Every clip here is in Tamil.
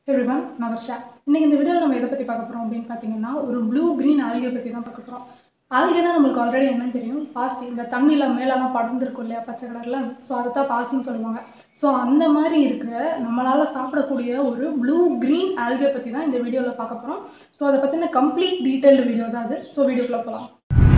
எவ்ரிவன் நான் வர்ஷா இன்னைக்கு இந்த வீடியோவில் நம்ம எதை பற்றி பார்க்க போகிறோம் அப்படின்னு பார்த்தீங்கன்னா ஒரு ப்ளூ க்ரீன் ஆல்கே பற்றி தான் பார்க்க போகிறோம் ஆல்கேனா நம்மளுக்கு ஆல்ரெடி என்னன்னு தெரியும் பாசி இந்த தண்ணியில் மேலெல்லாம் படர்ந்துருக்கும் இல்லையா பச்சை கலரில் ஸோ அதை தான் பாசின்னு சொல்லுவாங்க ஸோ அந்த மாதிரி இருக்கிற நம்மளால் சாப்பிடக்கூடிய ஒரு ப்ளூ க்ரீன் ஆல்கே பற்றி தான் இந்த வீடியோவில் பார்க்க போகிறோம் ஸோ அதை பற்றின கம்ப்ளீட் டீட்டெயில்டு வீடியோ தான் அது ஸோ வீடியோக்குள்ளே போகலாம்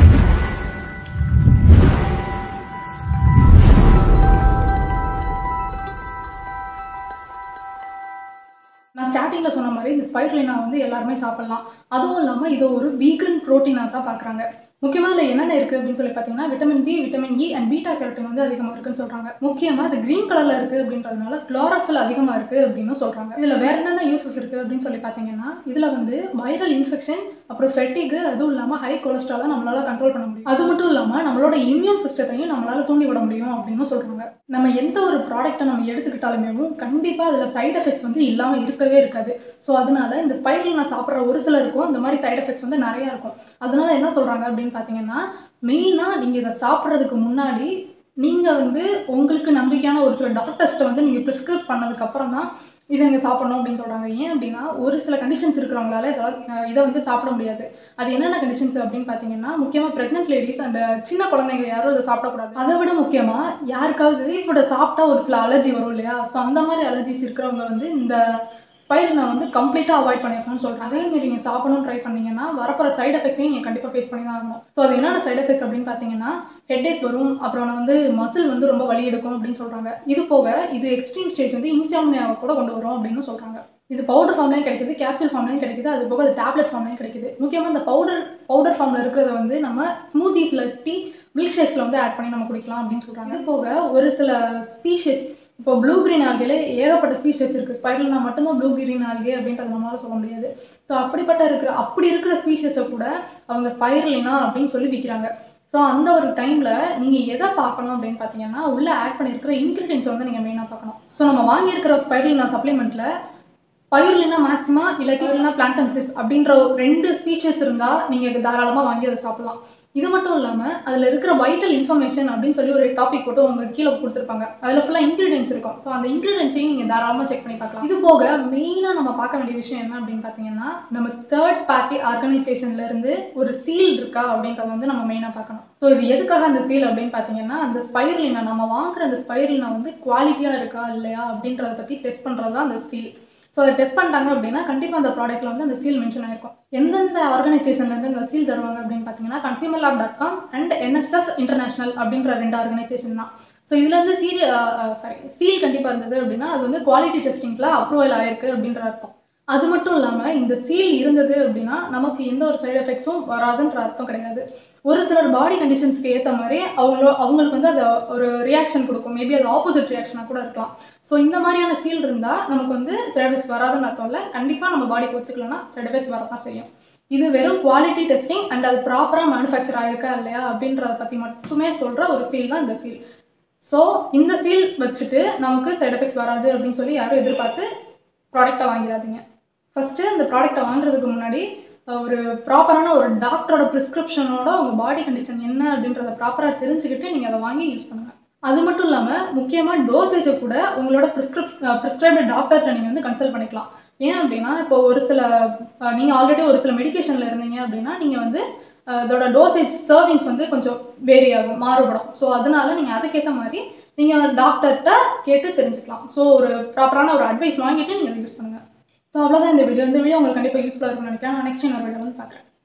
நான் ஸ்டார்டிங்கில் சொன்ன மாதிரி இந்த ஸ்பைர்லினா வந்து எல்லாருமே சாப்பிட்லாம் அதுவும் இல்லாமல் இதை ஒரு வீகன் ப்ரோட்டீனாக தான் பார்க்குறாங்க முக்கியமாக இதில் என்னென்ன இருக்குது அப்படின்னு சொல்லி பார்த்தீங்கன்னா vitamin B vitamin E and beta carotene வந்து அதிகமாக இருக்குன்னு சொல்கிறாங்க முக்கியமாக அது க்ரீன் கலரில் இருக்குது அப்படின்றதுனால குளோரோஃபில் அதிகமாக இருக்குது அப்படின்னு சொல்கிறாங்க இதில் வேறு என்னென்ன யூசஸ் இருக்குது அப்படின்னு சொல்லி பார்த்தீங்கன்னா இதில் வந்து வைரல் இன்ஃபெக்ஷன் அப்புறம் ஃபெட்டிக்கு அதுவும் இல்லாமல் ஹை கொலஸ்ட்ராலை நம்மளால் கண்ட்ரோல் பண்ண முடியும் அது மட்டும் இல்லாமல் நம்மளோட இம்யூன் சிஸ்டத்தையும் நம்மளால் தூண்டி விட முடியும் அப்படின்னு சொல்கிறாங்க நம்ம எந்த ஒரு ப்ராடக்ட்டை நம்ம எடுத்துக்கிட்டாலுமே கண்டிப்பாக அதில் சைட் எஃபெக்ட்ஸ் வந்து இல்லாமல் இருக்கவே இருக்காது ஸோ அதனால இந்த ஸ்பைரல் நான் சாப்பிட்ற ஒரு சிலருக்கும் இந்த மாதிரி சைட் எஃபெக்ட்ஸ் வந்து நிறையா இருக்கும் அதனால என்ன சொல்கிறாங்க அப்படின்னு பார்த்தீங்கன்னா மெயினாக நீங்கள் இதை சாப்பிட்றதுக்கு முன்னாடி நீங்கள் வந்து உங்களுக்கு நம்பிக்கையான ஒரு சில டாக்டர்ஸ்ட்டை வந்து நீங்கள் ப்ரிஸ்கிரைப் பண்ணதுக்கப்புறம் தான் இதை நீங்கள் சாப்பிடணும் அப்படின்னு சொல்கிறாங்க ஏன் அப்படின்னா ஒரு சில கண்டிஷன்ஸ் இருக்கிறவங்களால இதெல்லாம் அஹ் இதை வந்து சாப்பிட முடியாது அது என்னென்ன கண்டிஷன்ஸ் அப்படின்னு பார்த்தீங்கன்னா முக்கியமாக ப்ரெக்னென்ட் லேடிஸ் அண்ட் சின்ன குழந்தைங்க யாரும் இதை சாப்பிடக்கூடாது அதை விட முக்கியமாக யாருக்காவது இப்போ சாப்பிட்டா ஒரு சில அலர்ஜி வரும் இல்லையா ஸோ அந்த மாதிரி அலர்ஜிஸ் இருக்கிறவங்க வந்து இந்த ஸ்பைரல் நான் வந்து கம்ப்ளீட்டாக அவாய்ட் பண்ணியிருக்கணும்னு சொல்கிறேன் அதேமாரி நீங்கள் சாப்பிடணும்னு ட்ரை பண்ணீங்கன்னா வரப்போகிற சைடு எஃபெக்ட்ஸையும் நீங்கள் கண்டிப்பாக ஃபேஸ் பண்ணி தான் ஆகணும் ஸோ அது என்னென்ன சைடு எஃபெக்ட்ஸ் அப்படின்னு பார்த்தீங்கன்னா ஹெட்ஏக் வரும் அப்புறம் வந்து மசில் வந்து ரொம்ப வலி எடுக்கும் அப்படின்னு சொல்கிறாங்க இது போக இது எக்ஸ்ட்ரீம் ஸ்டேஜ் வந்து இன்சாம்னியாவை கூட கொண்டு வரும் அப்படின்னு சொல்கிறாங்க இது பவுடர் ஃபார்ம்லேயும் கிடைக்குது கேப்சூல் ஃபார்ம்லேயும் கிடைக்குது அது போக அது டேப்லெட் ஃபார்ம்லேயும் கிடைக்குது முக்கியமாக இந்த பவுடர் பவுடர் ஃபார்மில் இருக்கிறத வந்து நம்ம ஸ்மூத்திஸில் டீ மில்க் ஷேக்ஸில் வந்து ஆட் பண்ணி நம்ம குடிக்கலாம் அப்படின்னு சொல்கிறாங்க இது போக ஒரு சில ஸ்பீஷஸ் இப்போ ப்ளூ கிரீன் ஆல்கேல ஏகப்பட்ட ஸ்பீஷஸ் இருக்குது ஸ்பைரல்னா மட்டும்தான் ப்ளூ கிரீன் ஆல்கே அப்படின்றது நம்மளால சொல்ல முடியாது ஸோ அப்படிப்பட்ட இருக்கிற அப்படி இருக்கிற ஸ்பீஷஸை கூட அவங்க ஸ்பைரலினா அப்படின்னு சொல்லி விற்கிறாங்க ஸோ அந்த ஒரு டைமில் நீங்கள் எதை பார்க்கணும் அப்படின்னு பார்த்தீங்கன்னா உள்ளே ஆட் பண்ணியிருக்கிற இன்க்ரீடியன்ஸ் வந்து நீங்கள் மெயினாக பார்க்கணும் ஸோ நம்ம வாங்கியிருக்கிற ஸ்பைரலினா சப்ளிமெண்ட்டில் ஸ்பைரலினா மேக்ஸிமா இல்லாட்டி இல்லைனா பிளான்டன்சிஸ் அப்படின்ற ஒரு ரெண்டு ஸ்பீஷஸ் இருந்தால் நீங்கள் தாராளமாக வாங்கி அதை சாப்பிடலாம் இது மட்டும் இல்லாமல் அதில் இருக்கிற வைட்டல் இன்ஃபர்மேஷன் அப்படின்னு சொல்லி ஒரு டாபிக் போட்டு உங்கள் கீழே கொடுத்துருப்பாங்க அதில் ஃபுல்லாக இன்க்ரீடியன்ஸ் இருக்கும் ஸோ அந்த இன்க்ரீடியன்ஸையும் நீங்கள் தாராளமாக செக் பண்ணி பார்க்கலாம் இது போக மெயினாக நம்ம பார்க்க வேண்டிய விஷயம் என்ன அப்படின்னு பார்த்தீங்கன்னா நம்ம தேர்ட் பார்ட்டி ஆர்கனைசேஷன்லேருந்து ஒரு சீல் இருக்கா அப்படின்றத வந்து நம்ம மெயினாக பார்க்கணும் ஸோ இது எதுக்காக அந்த சீல் அப்படின்னு பார்த்தீங்கன்னா அந்த ஸ்பைரலினா நம்ம வாங்குற அந்த ஸ்பைரலினா வந்து குவாலிட்டியாக இருக்கா இல்லையா அப்படின்றத பற்றி டெஸ்ட் பண்ணுறது தான் அந்த சீல் ஸோ அதை டெஸ்ட் பண்ணிட்டாங்க அப்படின்னா கண்டிப்பாக அந்த ப்ராடக்ட்டில் வந்து அந்த சீல் மென்ஷன் ஆயிருக்கும் எந்தெந்த ஆர்கனைசேஷன்லேருந்து இந்த சீல் தருவாங்க அப்படின்னு பார்த்தீங்கன்னா consumer lab dot com and NSF international அப்படின்ற ரெண்டு ஆர்கனைசேஷன் தான் ஸோ இதுலேருந்து சீல் சாரி சீல் கண்டிப்பாக இருந்தது அப்படின்னா அது வந்து குவாலிட்டி டெஸ்டிங்கில் அப்ரூவல் ஆயிருக்கு அப்படின்ற அர்த்தம் அது மட்டும் இல்லாமல் இந்த சீல் இருந்தது அப்படின்னா நமக்கு எந்த ஒரு சைடு எஃபெக்ட்ஸும் வராதுன்ற அர்த்தம் கிடையாது ஒரு சிலர் பாடி கண்டிஷன்ஸ்க்கு ஏற்ற மாதிரி அவங்களோ அவங்களுக்கு வந்து அது ஒரு ரியாக்ஷன் கொடுக்கும் மேபி அது ஆப்போசிட் ரியாக்ஷனாக கூட இருக்கலாம் ஸோ இந்த மாதிரியான சீல் இருந்தால் நமக்கு வந்து சைடு எஃபெக்ட்ஸ் வராதுன்னு அர்த்தம் இல்லை கண்டிப்பாக நம்ம பாடிக்கு ஒத்துக்கலன்னா சைடு எஃபெக்ட்ஸ் வரதான் செய்யும் இது வெறும் குவாலிட்டி டெஸ்டிங் அண்ட் அது ப்ராப்பராக மேனுஃபேக்சர் ஆயிருக்கா இல்லையா அப்படின்றத பற்றி மட்டுமே சொல்கிற ஒரு சீல் தான் இந்த சீல் ஸோ இந்த சீல் வச்சுட்டு நமக்கு சைடு எஃபெக்ட்ஸ் வராது அப்படின்னு சொல்லி யாரும் எதிர்பார்த்து ப்ராடக்டை வாங்கிடாதீங்க ஃபஸ்ட்டு இந்த ப்ராடக்ட்டை வாங்குறதுக்கு முன்னாடி ஒரு ப்ராப்பரான ஒரு டாக்டரோட ப்ரிஸ்கிரிப்ஷனோட உங்கள் பாடி கண்டிஷன் என்ன அப்படின்றத ப்ராப்பராக தெரிஞ்சுக்கிட்டு நீங்கள் அதை வாங்கி யூஸ் பண்ணுங்கள் அது மட்டும் இல்லாமல் முக்கியமாக டோசேஜை கூட உங்களோட ப்ரிஸ்கிரிப் ப்ரிஸ்கிரைப்டு டாக்டர்கிட்ட நீங்கள் வந்து கன்சல்ட் பண்ணிக்கலாம் ஏன் அப்படின்னா இப்போ ஒரு சில நீங்கள் ஆல்ரெடி ஒரு சில மெடிக்கேஷனில் இருந்தீங்க அப்படின்னா நீங்கள் வந்து அதோட டோசேஜ் சர்விங்ஸ் வந்து கொஞ்சம் வேரி ஆகும் மாறுபடும் ஸோ அதனால நீங்கள் அதுக்கேற்ற மாதிரி நீங்கள் டாக்டர்கிட்ட கேட்டு தெரிஞ்சுக்கலாம் ஸோ ஒரு ப்ராப்பரான ஒரு அட்வைஸ் வாங்கிட்டு நீங்கள் யூஸ் பண்ணுங்கள் ஸோ அவ்வளோதான் இந்த வீடியோ இந்த வீடியோ உங்களுக்கு கண்டிப்பாக யூஸ்ஃபுல்லாக இருக்கும்னு நினைக்கிறேன் நான் நெக்ஸ்ட் இன்னொரு வீடியோ வந்து பார்க்குறேன்